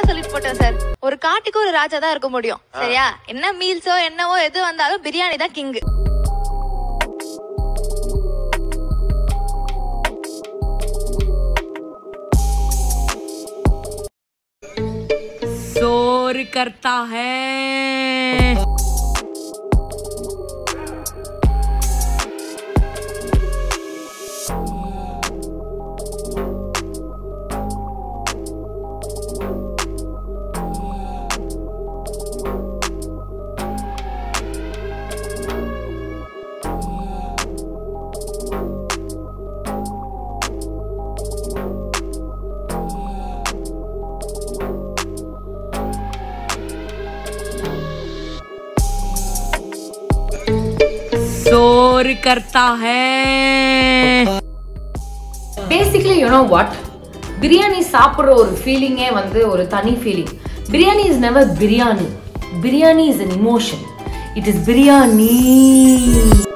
தானே சொல்லிட்டு போட்டேன் சார் ஒரு காட்டுக்கு ஒரு ராஜா தான் இருக்க முடியும் சரியா என்ன மீல்ஸோ என்னவோ எது வந்தாலும் பிரியாணி தான் கிங் शोर करता है शोर करता है basically you know what biryani சாப்பிட்ற ஒரு ஃபீலிங்கே வந்து ஒரு தனி feeling biryani is never biryani biryani is an emotion it is biryani